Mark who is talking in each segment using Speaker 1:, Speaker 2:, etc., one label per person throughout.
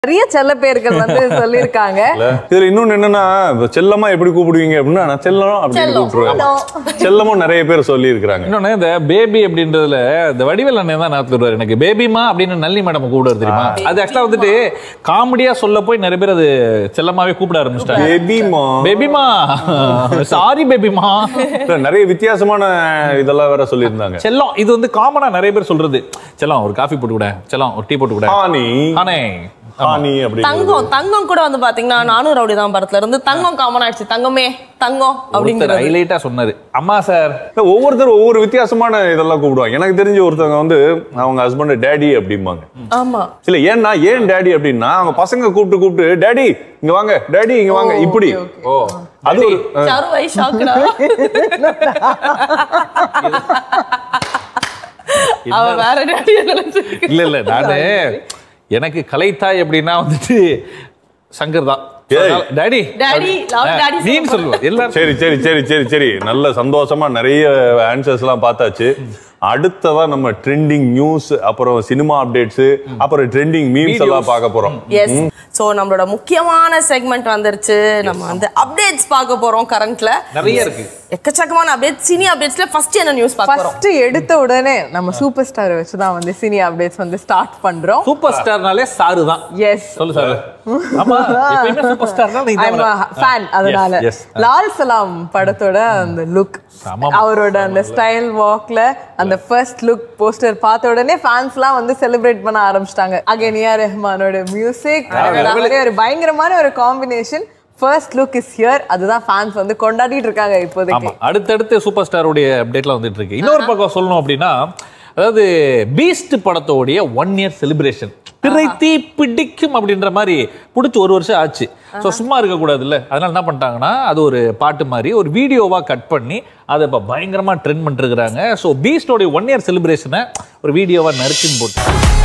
Speaker 1: நிறைய செல்ல பேர்கள் வந்து சொல்லியிருக்காங்க
Speaker 2: இதுல இன்னொன்னு என்னன்னா இப்ப செல்லமா எப்படி கூப்பிடுவீங்க அப்படின்னா நான் செல்லம் அப்படின்னு
Speaker 3: செல்லம்.
Speaker 2: கூப்பிடுவேன் செல்லமும் நிறைய பேர் சொல்லி இருக்கிறாங்க
Speaker 4: இன்னொன்னு இந்த பேபி அப்படின்றதுல இந்த வடிவேல் அண்ணன் தான் ஞாபகத்துக்கு வருவார் எனக்கு பேபிமா அப்படின்னு நல்லி மேடம் கூப்பிடுவார் தெரியுமா அது ஆக்சுவலா வந்துட்டு காமெடியா சொல்ல போய் நிறைய பேர் அது செல்லமாவே கூப்பிட ஆரம்பிச்சிட்டாங்க
Speaker 2: பேபிமா
Speaker 4: பேபிமா சாரி பேபிமா
Speaker 2: நிறைய வித்தியாசமான இதெல்லாம் வேற சொல்லியிருந்தாங்க
Speaker 4: செல்லம் இது வந்து காமனா நிறைய பேர் சொல்றது செல்லம் ஒரு காஃபி போட்டு கூட செல்லம் ஒரு டீ போட்டு கூட
Speaker 2: ஹானி
Speaker 4: ஆனே
Speaker 2: ஹானி அப்படின்னு
Speaker 3: தங்கம் தங்கம் கூட வந்து பாத்தீங்கன்னா நானும் ரவுடி தான் படத்துல இருந்து தங்கம் காமன் ஆயிடுச்சு தங்கமே தங்கம்
Speaker 4: ஒருத்தர்
Speaker 3: அப்படிங்கிறது
Speaker 4: ஹைலைட்டா சொன்னாரு அம்மா சார்
Speaker 2: ஒவ்வொருத்தரும் ஒவ்வொரு வித்தியாசமான இதெல்லாம் கூப்பிடுவாங்க எனக்கு தெரிஞ்ச ஒருத்தவங்க வந்து அவங்க ஹஸ்பண்ட் டேடி அப்படிம்பாங்க
Speaker 3: ஆமா
Speaker 2: இல்ல ஏன்னா ஏன் டேடி அப்படின்னா அவங்க பசங்க கூப்பிட்டு கூப்பிட்டு டேடி இங்க வாங்க டேடி இங்க வாங்க இப்படி
Speaker 4: ஓ
Speaker 2: அது ஒரு
Speaker 3: சாரு வை ஷாக்குடா அவ வேற டாடி நினைச்சிருக்கு
Speaker 4: இல்ல இல்ல நானு எனக்கு கலைத்தாய் அப்படின்னா வந்துட்டு சங்கர் தான்
Speaker 2: ஏய்.
Speaker 4: டாடி
Speaker 3: Daddy, love daddy
Speaker 4: நீ
Speaker 3: சொல்ல
Speaker 4: சொல்லுவ எல்லாரும்
Speaker 2: சரி சரி சரி சரி சரி நல்ல சந்தோஷமா நிறைய ஆன்சர்ஸ் எல்லாம் பார்த்தாச்சு அடுத்ததா நம்ம ட்ரெண்டிங் நியூஸ் அப்புறம் சினிமா அப்டேட்ஸ் அப்புறம் ட்ரெண்டிங் மீம்ஸ் எல்லாம் பார்க்க போறோம்
Speaker 3: எஸ் சோ நம்மளோட முக்கியமான செக்மெண்ட் வந்துருச்சு நம்ம வந்து அப்டேட்ஸ் பார்க்க போறோம் கரண்ட்ல
Speaker 4: நிறைய இருக்கு
Speaker 3: எக்கச்சக்கமான அப்டேட் சினி அப்டேட்ஸ்ல ஃபர்ஸ்ட் என்ன நியூஸ் பார்க்க போறோம்
Speaker 1: ஃபர்ஸ்ட் எடுத்த உடனே நம்ம சூப்பர் ஸ்டார் வச்சு தான் வந்து சினி அப்டேட்ஸ் வந்து ஸ்டார்ட் பண்றோம்
Speaker 4: சூப்பர் ஸ்டார்னாலே சாரு தான்
Speaker 1: எஸ்
Speaker 4: சொல்லு சார் ஆமா எப்பயுமே சூப்பர் ஸ்டார்னா நீ
Speaker 1: ஐம்
Speaker 4: தான்
Speaker 1: ஃபேன் அதனால
Speaker 4: Yes, yes.
Speaker 1: லால் சலாம் படத்தோட அந்த லுக்
Speaker 4: செம.
Speaker 1: அவரோட அந்த ஸ்டைல் வாக்ல அந்த ஃபர்ஸ்ட் லுக் போஸ்டர் பார்த்த உடனே ஃபேன்ஸ்லாம் வந்து செலிப்ரேட் பண்ண ஆரம்பிச்சிட்டாங்க அகைன் ஏ ரஹ்மானோட மியூசிக் ஒரு பயங்கரமான ஒரு combination first look is here அதுதான் ஃபேன்ஸ் வந்து கொண்டாடிட்டு இருக்காங்க இப்போதைக்கு
Speaker 4: ஆமா அடுத்தடுத்து சூப்பர் ஸ்டாருடைய அப்டேட்லாம் வந்துட்டு இருக்கு இன்னொரு பக்கம் சொல்லணும் அப்படின்னா அதாவது பீஸ்ட் படத்தோடைய ஒன் இயர் செலிப்ரேஷன் பிறை தீ பிடிக்கும் அப்படின்ற மாதிரி பிடிச்சி ஒரு வருஷம் ஆச்சு ஸோ சும்மா இருக்கக்கூடாதுல்ல அதனால என்ன பண்ணிட்டாங்கன்னா அது ஒரு பாட்டு மாதிரி ஒரு வீடியோவாக கட் பண்ணி அதை இப்போ பயங்கரமாக ட்ரெண்ட் பண்ணிருக்கிறாங்க ஸோ பீஸ்டோடைய ஒன் இயர் செலிப்ரேஷனை ஒரு வீடியோவாக நறுக்குன்னு போட்டு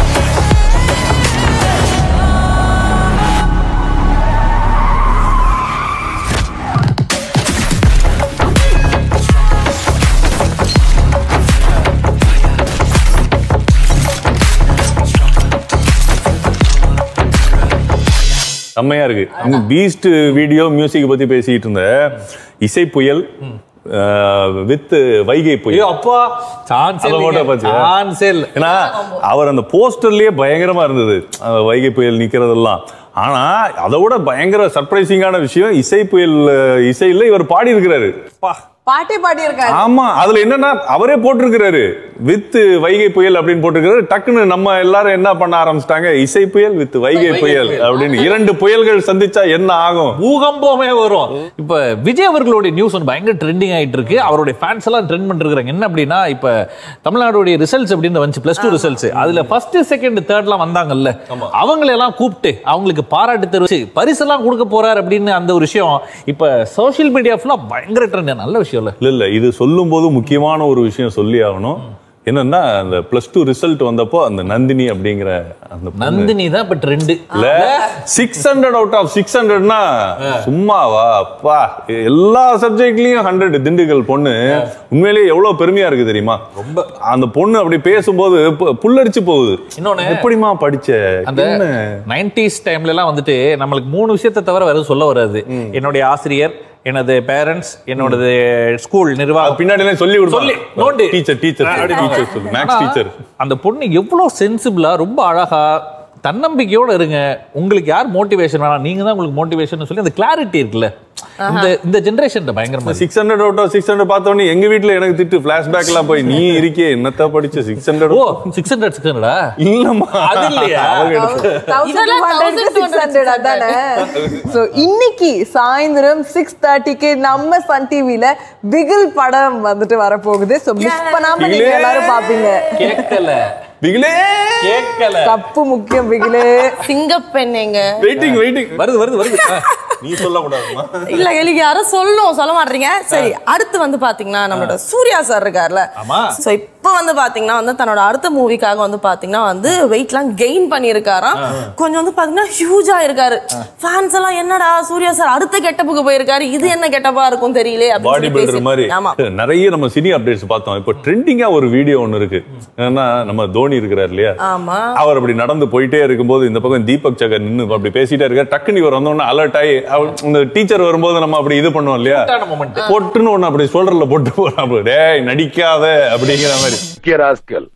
Speaker 2: செம்மையா இருக்கு பீஸ்ட் வீடியோ மியூசிக் பத்தி பேசிட்டு இருந்த இசை புயல் வித் வைகை
Speaker 4: ஐயோ
Speaker 2: புயல்
Speaker 4: அப்பா சான்ஸ்
Speaker 2: அதை photo பாத்தியா?
Speaker 4: சான்ஸே இல்லை
Speaker 2: ஏன்னா அவர் அந்த போஸ்டர்லயே பயங்கரமா இருந்தது அஹ் வைகை புயல் நிக்கிறதெல்லாம் ஆனா அதை விட பயங்கர சர்ப்ரைசிங்கான விஷயம் இசை புயல் அஹ், இசையில இவர் பாடி இருக்கிறாரு
Speaker 1: பாட்டே பாடி இருக்காரு
Speaker 2: ஆமா அதுல என்னன்னா அவரே போட்டிருக்கிறாரு வித் வைகை புயல் அப்படின்னு போட்டிருக்கிறாரு டக்குன்னு நம்ம எல்லாரும் என்ன பண்ண ஆரம்பிச்சிட்டாங்க இசை புயல் வித் வைகை
Speaker 4: வைகை
Speaker 2: புயல்
Speaker 4: புயல்.
Speaker 2: அப்படின்னு இரண்டு புயல்கள் சந்திச்சா என்ன ஆகும்
Speaker 4: பூகம்பமே வரும் இப்ப விஜய் அவர்களுடைய நியூஸ் வந்து பயங்கர ட்ரெண்டிங் ஆயிட்டு இருக்கு அவருடைய ஃபேன்ஸ் எல்லாம் ட்ரெண்ட் பண்ணிருக்காங்க என்ன அப்படின்னா இப்ப தமிழ்நாடுடைய ரிசல்ட்ஸ் அப்படின்னு வந்துச்சு பிளஸ் டூ ரிசல்ட்ஸ் அதுல ஃபர்ஸ்ட் செகண்ட் தேர்ட்லாம் வந்தாங்கல்ல அவங்களை எல்லாம் கூப்பிட்டு அவங்களுக்கு பாராட்டு தெரிவிச்சு பரிசெல்லாம் கொடுக்க போறாரு அப்படின்னு அந்த ஒரு விஷயம் இப்ப சோஷியல் மீடியா ஃபுல்லா பயங்கர ட்ரெண்ட் நல்ல விஷயம் இல்ல
Speaker 2: இல்ல இல்ல இது சொல்லும் போது முக்கியமான ஒரு விஷயம் சொல்லி ஆகணும் என்னன்னா அந்த பிளஸ் டூ ரிசல்ட் வந்தப்போ அந்த நந்தினி அப்படிங்கிற அந்த பொண்ணு
Speaker 4: நந்தினி தான் இப்ப ட்ரெண்ட்
Speaker 2: இல்ல six hundred out of six ஹண்ட்ரட்னா சும்மாவா அப்பா எல்லா சப்ஜெக்ட்லயும் ஹண்ட்ரட் திண்டுக்கல் பொண்ணு உண்மையிலேயே எவ்வளவு பெருமையா இருக்கு தெரியுமா ரொம்ப அந்த பொண்ணு அப்படி பேசும்போது பு- புல்லரிச்சு போகுது
Speaker 4: இன்னொன்னு
Speaker 2: எப்படிமா படிச்ச
Speaker 4: அந்த
Speaker 2: என்ன?
Speaker 4: நைன்டிஸ் டைம்ல எல்லாம் வந்துட்டு நம்மளுக்கு மூணு விஷயத்தை தவிர வேற எதுவும் சொல்ல வராது என்னுடைய ஆசிரியர் எனது பேரண்ட்ஸ் என்னோடது ஸ்கூல் நிர்வாகம்
Speaker 2: அது பின்னாடி எல்லாம் சொல்லி
Speaker 4: சொல்லி, நோண்டு.
Speaker 2: டீச்சர் டீச்சர் டீச்சர் சொல்லு மேக்ஸ்
Speaker 4: ஆனா,
Speaker 2: டீச்சர்
Speaker 4: அந்த பொண்ணு எவ்வளவு சென்சிபிளா ரொம்ப அழகா தன்னம்பிக்கையோட இருங்க உங்களுக்கு யார் மோட்டிவேஷன் வேணாம் நீங்க தான் உங்களுக்கு மோட்டிவேஷன் சொல்லி அந்த கிளாரிட்டி இருக்குல்ல இந்த இந்த ஜெனரேஷன் பயங்கரமா இருக்கு.
Speaker 2: Six hundred out of six hundred பார்த்தோன்னே எங்க வீட்டுல எனக்கு திட்டு பிளாஷ்பேக் எல்லாம் போய் நீ இருக்கே என்னத்த படிச்ச சிக்ஸ் ஹண்ட்ரட்
Speaker 4: ஓ சிக்ஸ் ஹண்ட்ரட் சிக்ஸ் ஹண்ட்ரடா
Speaker 2: இல்லம்மா
Speaker 4: அது இல்லையா?
Speaker 2: அவங்க எடுத்து-
Speaker 3: இதெல்லாம்
Speaker 1: 1200 அதானே சோ இன்னைக்கு சாயந்தரம் சிக்ஸ் தேர்ட்டிக்கு நம்ம சன் டிவில பிகில் படம் வந்துட்டு வரப்போகுது சோ மிஸ் பண்ணாம நீங்க
Speaker 2: பிகிலே.
Speaker 1: எல்லாரும் பாப்பீங்க
Speaker 4: கேட்கல
Speaker 2: பிகிலே
Speaker 4: கேட்கல
Speaker 1: தப்பு முக்கியம் பிகிலே
Speaker 3: சிங்கப்பெண் எங்க
Speaker 2: வெயிட்டிங் வெயிட்டிங்
Speaker 4: வருது வருது வருது ஆ.
Speaker 2: நீ சொல்லக்கூடாதுமா
Speaker 3: இல்ல எனக்கு யாரும் சொல்லணும் சொல்ல மாட்டீங்க சரி அடுத்து வந்து பாத்தீங்கன்னா நம்மளோட சூர்யா சார் இருக்கார்ல
Speaker 4: ஆமா.
Speaker 3: சோ இப்ப இப்போ வந்து பாத்தீங்கன்னா வந்து தன்னோட அடுத்த மூவிக்காக வந்து பாத்தீங்கன்னா வந்து வெயிட்லாம் கெயின் பண்ணியிருக்காராம் கொஞ்சம் வந்து பாத்தீங்கன்னா ஹியூஜா இருக்காரு ஃபேன்ஸ் எல்லாம் என்னடா சூர்யா சார் அடுத்த கெட்டப்புக்கு போயிருக்காரு இது என்ன கெட்டப்பா இருக்கும் தெரியல அப்படின்னு
Speaker 2: பாடி
Speaker 3: சொல்லி
Speaker 2: பில்டர்
Speaker 3: பேசி-
Speaker 2: மாதிரி
Speaker 3: ஆமா
Speaker 2: நிறைய நம்ம சினி அப்டேட்ஸ் பார்த்தோம் இப்போ ட்ரெண்டிங்கா ஒரு வீடியோ ஒன்னு இருக்கு ஏன்னா நம்ம தோனி இருக்கிறார் இல்லையா
Speaker 3: ஆமா
Speaker 2: அவர் அப்படி நடந்து போயிட்டே இருக்கும்போது இந்த பக்கம் தீபக் சகர் நின்னு அப்படி பேசிட்டே இருக்காரு டக்குனு இவர் வந்தோடனே அலர்ட் ஆகி அவர் இந்த டீச்சர் வரும்போது நம்ம அப்படி இது பண்ணுவோம் இல்லையா
Speaker 4: Correct-ஆன moment.
Speaker 2: பொட்டுன்னு ஒண்ணு அப்படி ஷோல்டர்ல போட்டு போறான் அப்படி, டேய் நடிக்காத அப்படிங்கிற மாதிரி
Speaker 5: ராஸ்கல்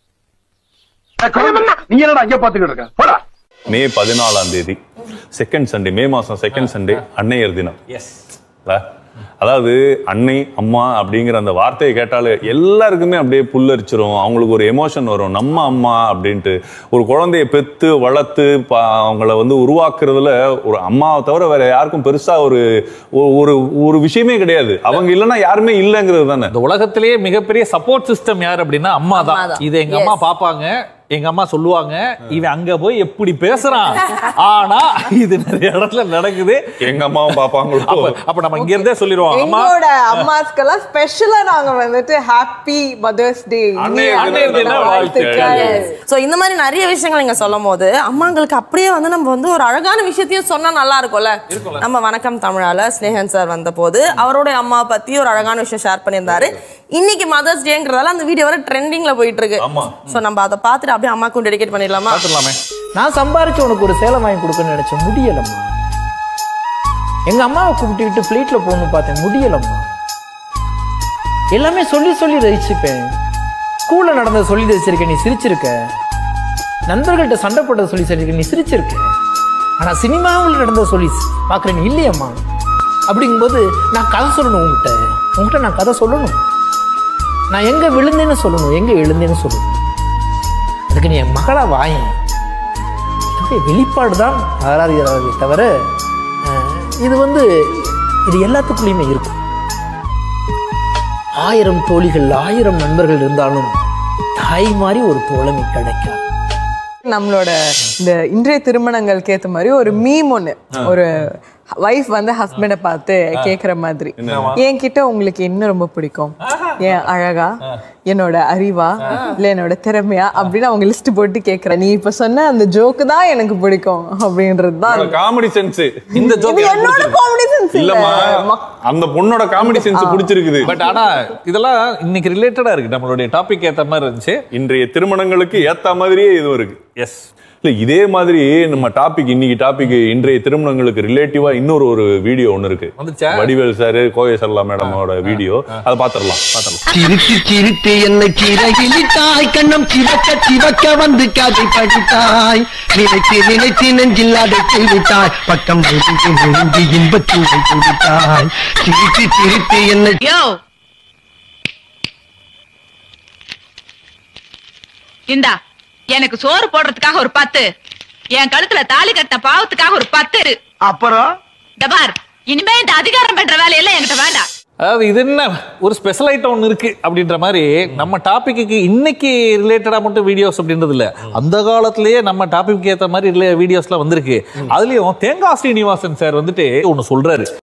Speaker 5: நீங்க என்னடா அங்க பாத்துக்கிட்டு இருக்க போடா
Speaker 2: மே பதினாலாம் தேதி செகண்ட் சண்டே மே மாசம் செகண்ட் சண்டே அன்னையர் தினம்
Speaker 4: எஸ்
Speaker 2: இல்ல? அதாவது அன்னை அம்மா அப்படிங்கிற அந்த வார்த்தையை கேட்டாலே எல்லாருக்குமே அப்படியே புல்லரிச்சிரும் அவங்களுக்கு ஒரு எமோஷன் வரும் நம்ம அம்மா அப்படின்ட்டு ஒரு குழந்தைய பெத்து வளர்த்து பா- அவங்கள வந்து உருவாக்குறதுல ஒரு அம்மாவை தவிர வேற யாருக்கும் பெருசா ஒரு ஒரு- ஒரு ஒரு விஷயமே கிடையாது அவங்க இல்லைன்னா யாருமே இல்லைங்கிறது தானே
Speaker 4: இந்த உலகத்திலேயே மிகப்பெரிய சப்போர்ட் சிஸ்டம் யார் அப்படின்னா அம்மா
Speaker 3: அம்மா
Speaker 4: தான்
Speaker 3: தான்.
Speaker 4: இது எங்க அம்மா பாப்பாங்க எங்க அம்மா சொல்லுவாங்க இவன் அங்க போய் எப்படி பேசுறான் ஆனா இது நிறைய இடத்துல நடக்குது
Speaker 2: எங்க அம்மாவும் பாப்பாங்களோ
Speaker 4: அப்ப அப்ப நம்ம இங்க இருந்தே சொல்லிடுவோம் அம்மா
Speaker 1: எங்களோட அம்மாஸ்க்கெல்லாம் ஸ்பெஷலா நாங்க வந்துட்டு ஹாப்பி மதர்ஸ் டே
Speaker 2: அன்னையர்
Speaker 4: அன்னையர் தின
Speaker 1: வாழ்த்துக்கள்
Speaker 3: சோ இந்த மாதிரி நிறைய விஷயங்கள் நீங்க சொல்லும் போது அம்மாங்களுக்கு அப்படியே வந்து நம்ம வந்து ஒரு அழகான விஷயத்தையும் சொன்னா நல்லா இருக்கும்ல நம்ம வணக்கம் தமிழால ஸ்னேகன் சார் வந்த போது அவரோட அம்மா பத்தி ஒரு அழகான விஷயம் ஷேர் பண்ணியிருந்தாரு இன்னைக்கு மதர்ஸ் டேங்கிறதால அந்த வீடியோ வர ட்ரெண்டிங்ல போயிட்டு இருக்கு
Speaker 2: ஆமா.
Speaker 3: சோ நம்ம அதை பார்த்துட்டு அப்படியே அம்மாக்கும் டெடிகேட் பண்ணிடலாமா
Speaker 4: பார்த்துடலாமே
Speaker 6: நான் சம்பாரிச்சு உனக்கு ஒரு சேலை வாங்கி கொடுக்கணும்னு நினைச்சேன் முடியலம்மா எங்க அம்மாவை கூப்பிட்டுக்கிட்டு ஃப்ளைட்ல போகணும்னு பார்த்தேன் முடியலம்மா எல்லாமே சொல்லி சொல்லி ரசிச்சுப்பேன் ஸ்கூல்ல நடந்ததை சொல்லி ரசிச்சிருக்க நீ சிரிச்சிருக்க நண்பர்கள்ட்ட சண்டை போட்டதை சொல்லி சிரிச்சிருக்க நீ சிரிச்சிருக்க ஆனா சினிமாவில் நடந்ததை சொல்லி பார்க்குறேன் நீ இல்லையம்மா அப்படிங்கும்போது நான் கதை சொல்லணும் உங்ககிட்ட உங்ககிட்ட நான் கதை சொல்லணும் நான் எங்க விழுந்தேன்னு சொல்லணும் எங்க எழுந்தேன்னு சொல்லணும் அதுக்கு நீ என் மகளா வாயேன் இதோடைய வெளிப்பாடு தான் ஆராதிக்கிறார்களே தவிர அஹ், இது வந்து இது எல்லாத்துக்குள்ளேயுமே இருக்கும் ஆயிரம் தோழிகள் ஆயிரம் நண்பர்கள் இருந்தாலும் தாய் மாதிரி ஒரு தோழமை கிடைக்காது
Speaker 1: நம்மளோட இந்த இன்றைய திருமணங்களுக்கு ஏத்த மாதிரி ஒரு மீம் ஒண்ணு ஒரு வைஃப் வந்து ஹஸ்பண்டை பார்த்து கேக்குற மாதிரி என்கிட்ட உங்களுக்கு என்ன ரொம்ப பிடிக்கும் என் அழகா என்னோட அறிவா இல்ல என்னோட திறமையா அப்படின்னு அவங்க லிஸ்ட் போட்டு கேக்குறேன் நீ இப்ப சொன்ன அந்த ஜோக்கு தான் எனக்கு பிடிக்கும் அப்படின்றது தான்
Speaker 2: காமெடி சென்ஸ்
Speaker 4: இந்த
Speaker 1: இது
Speaker 4: ஜோக்
Speaker 1: என்னோட காமெடி சென்ஸ்
Speaker 2: இல்லம்மா
Speaker 1: இல்ல
Speaker 2: அந்த பொண்ணோட காமெடி சென்ஸ் பிடிச்சிருக்குது
Speaker 4: பட் ஆனா இதெல்லாம் இன்னைக்கு ரிலேட்டடா இருக்கு நம்மளுடைய டாபிக் ஏத்த மாதிரி இருந்துச்சு
Speaker 2: இன்றைய திருமணங்களுக்கு ஏத்த மாதிரியே இது இருக்கு
Speaker 4: எஸ்
Speaker 2: இல்ல இதே மாதிரி நம்ம டாபிக் இன்னைக்கு டாபிக் இன்றைய திருமணங்களுக்கு ரிலேட்டிவா இன்னொரு ஒரு வீடியோ ஒண்ணு இருக்கு
Speaker 4: வந்துச்சா?
Speaker 2: வடிவேல் சார் கோவை சரலா மேடமோட வீடியோ அதை பாத்திரலாம் பாத்திரலாம்
Speaker 7: சிரித்து சிரித்து என்னை சிறகிலிட்டாய் கண்ணம் சிவக்க சிவக்க வந்து காதை படித்தாய் நினைத்து நினைத்து நெஞ்சில் அடைத்து விட்டாய் பக்கம் நெருங்கி நெருங்கி இன்பச்சூடை கொடுத்தாய் சிரித்து சிரித்து என்னை
Speaker 8: யோ இந்தா எனக்கு சோறு போடுறதுக்காக ஒரு பத்து என் கழுத்துல தாலி கட்டின பாவத்துக்காக ஒரு பத்து
Speaker 5: அப்புறம்
Speaker 8: இந்த பார் இனிமே இந்த அதிகாரம் பண்ற வேலையெல்லாம் என்கிட்ட வேண்டாம்
Speaker 4: அதாவது இது என்ன ஒரு ஸ்பெஷல் ஐட்டம் ஒன்று இருக்கு அப்படின்ற மாதிரி நம்ம டாபிக்கு இன்னைக்கு ரிலேட்டடா மட்டும் வீடியோஸ் அப்படின்றது இல்ல அந்த காலத்திலேயே நம்ம டாபிக் ஏத்த மாதிரி வீடியோஸ்லாம் வந்திருக்கு அதுலயும் தேங்காய் ஸ்ரீனிவாசன் சார் வந்துட்டு ஒன்று சொல்றாரு